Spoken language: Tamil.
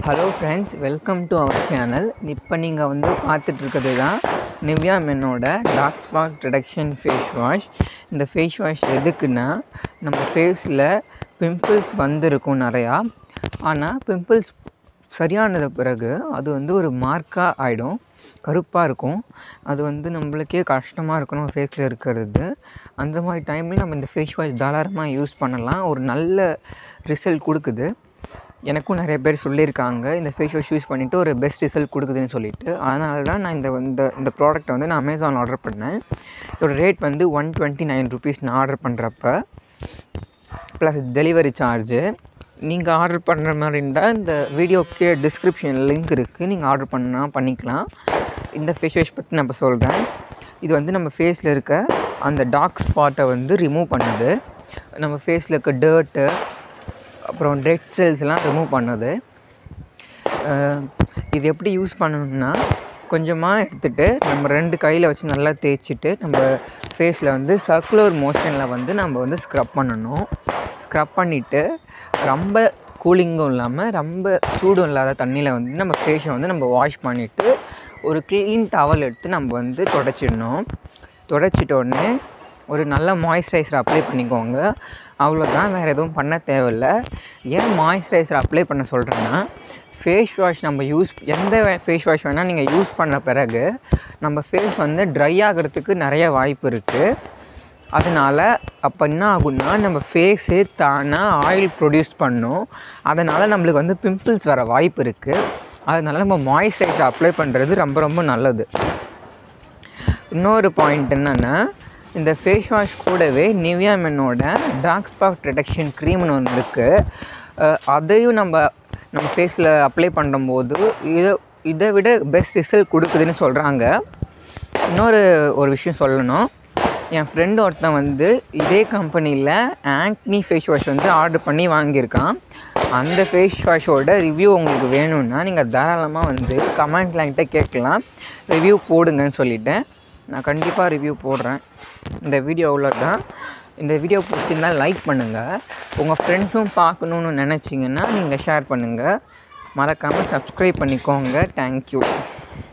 hello friends welcome to our channel இப்போ நீங்கள் வந்து பார்த்துட்ருக்கிறது தான் நிவ்யா மென்னோட dark spot reduction face wash இந்த ஃபேஸ் வாஷ் எதுக்குன்னா நம்ம ஃபேஸில் பிம்பிள்ஸ் வந்திருக்கும் நிறையா ஆனால் பிம்பிள்ஸ் சரியானது பிறகு அது வந்து ஒரு மார்க்காக ஆகிடும் கருப்பாக இருக்கும் அது வந்து நம்மளுக்கே கஷ்டமாக இருக்கும் நம்ம ஃபேஸில் இருக்கிறது அந்த மாதிரி டைமில் நம்ம இந்த ஃபேஸ் வாஷ் தாராளமாக யூஸ் பண்ணலாம் ஒரு நல்ல ரிசல்ட் கொடுக்குது எனக்கும் நிறைய பேர் சொல்லியிருக்காங்க இந்த ஃபேஸ் வாஷ் யூஸ் பண்ணிவிட்டு ஒரு பெஸ்ட் ரிசல்ட் கொடுக்குதுன்னு சொல்லிட்டு அதனால தான் நான் இந்த இந்த இந்த ப்ராடக்ட்டை வந்து நான் அமேசான் ஆர்டர் பண்ணேன் இதோட ரேட் வந்து ஒன் டுவெண்ட்டி நைன் ருபீஸ் நான் ஆர்டர் பண்ணுறப்ப ப்ளஸ் டெலிவரி சார்ஜு நீங்கள் ஆர்டர் பண்ணுற மாதிரி இருந்தால் இந்த வீடியோக்கு டிஸ்கிரிப்ஷன் லிங்க் இருக்குது நீங்கள் ஆர்டர் பண்ணால் பண்ணிக்கலாம் இந்த ஃபேஸ் வாஷ் பற்றி நான் இப்போ சொல்கிறேன் இது வந்து நம்ம ஃபேஸில் இருக்க அந்த டார்க் ஸ்பாட்டை வந்து ரிமூவ் பண்ணுது நம்ம ஃபேஸில் இருக்க டர்ட்டு அப்புறம் டெட் செல்ஸ்லாம் ரிமூவ் பண்ணுது அஹ் இது எப்படி யூஸ் பண்ணணும்னா கொஞ்சமாக எடுத்துகிட்டு நம்ம ரெண்டு கையில் வச்சு நல்லா தேய்ச்சிட்டு நம்ம ஃபேஸில் வந்து சர்க்குலர் மோஷனில் வந்து நம்ம வந்து ஸ்க்ரப் பண்ணணும் ஸ்க்ரப் பண்ணிவிட்டு ரொம்ப கூலிங்கும் இல்லாமல் ரொம்ப சூடும் இல்லாத தண்ணியில் வந்து நம்ம ஃபேஸை வந்து நம்ம வாஷ் பண்ணிவிட்டு ஒரு க்ளீன் டவல் எடுத்து நம்ம வந்து தொடச்சிடணும் தொடச்சிட்ட உடனே ஒரு நல்ல மாய்ஸ்சரைசர் அப்ளை பண்ணிக்கோங்க அவ்வளோதான் வேறு எதுவும் பண்ண தேவையில்ல ஏன் மாய்ஸ்சரைசர் அப்ளை பண்ண சொல்கிறேன்னா ஃபேஸ் வாஷ் நம்ம யூஸ் எந்த ஃபேஸ் வாஷ் வேணால் நீங்கள் யூஸ் பண்ண பிறகு நம்ம ஃபேஸ் வந்து ட்ரை ஆகிறதுக்கு நிறைய வாய்ப்பு இருக்குது அதனால் அப்போ என்ன ஆகும்னா நம்ம ஃபேஸே தானாக ஆயில் ப்ரொடியூஸ் பண்ணும் அதனால் நம்மளுக்கு வந்து பிம்பிள்ஸ் வர வாய்ப்பு இருக்குது அதனால் நம்ம மாய்ஸ்சரைசர் அப்ளை பண்ணுறது ரொம்ப ரொம்ப நல்லது இன்னொரு பாயிண்ட் என்னென்னா இந்த ஃபேஸ் வாஷ் கூடவே நிவ்யா மென்னோட டார்க் ஸ்பாட் ரிடக்ஷன் க்ரீம்னு ஒன்று இருக்குது அதையும் நம்ம நம்ம ஃபேஸில் அப்ளை பண்ணும்போது இதை இதை விட பெஸ்ட் ரிசல்ட் கொடுக்குதுன்னு சொல்கிறாங்க இன்னொரு ஒரு விஷயம் சொல்லணும் என் ஃப்ரெண்டு ஒருத்தன் வந்து இதே கம்பெனியில் ஆக்னி ஃபேஸ் வாஷ் வந்து ஆர்டர் பண்ணி வாங்கியிருக்கான் அந்த ஃபேஸ் வாஷோட ரிவ்யூ உங்களுக்கு வேணும்னா நீங்கள் தாராளமாக வந்து கமெண்ட்டில் என்கிட்ட கேட்கலாம் ரிவ்யூ போடுங்கன்னு சொல்லிட்டேன் நான் கண்டிப்பாக ரிவ்யூ போடுறேன் இந்த வீடியோ தான் இந்த வீடியோ பிடிச்சிருந்தால் லைக் பண்ணுங்கள் உங்கள் ஃப்ரெண்ட்ஸும் பார்க்கணுன்னு நினச்சிங்கன்னா நீங்கள் ஷேர் பண்ணுங்கள் மறக்காமல் சப்ஸ்கிரைப் பண்ணிக்கோங்க தேங்க்யூ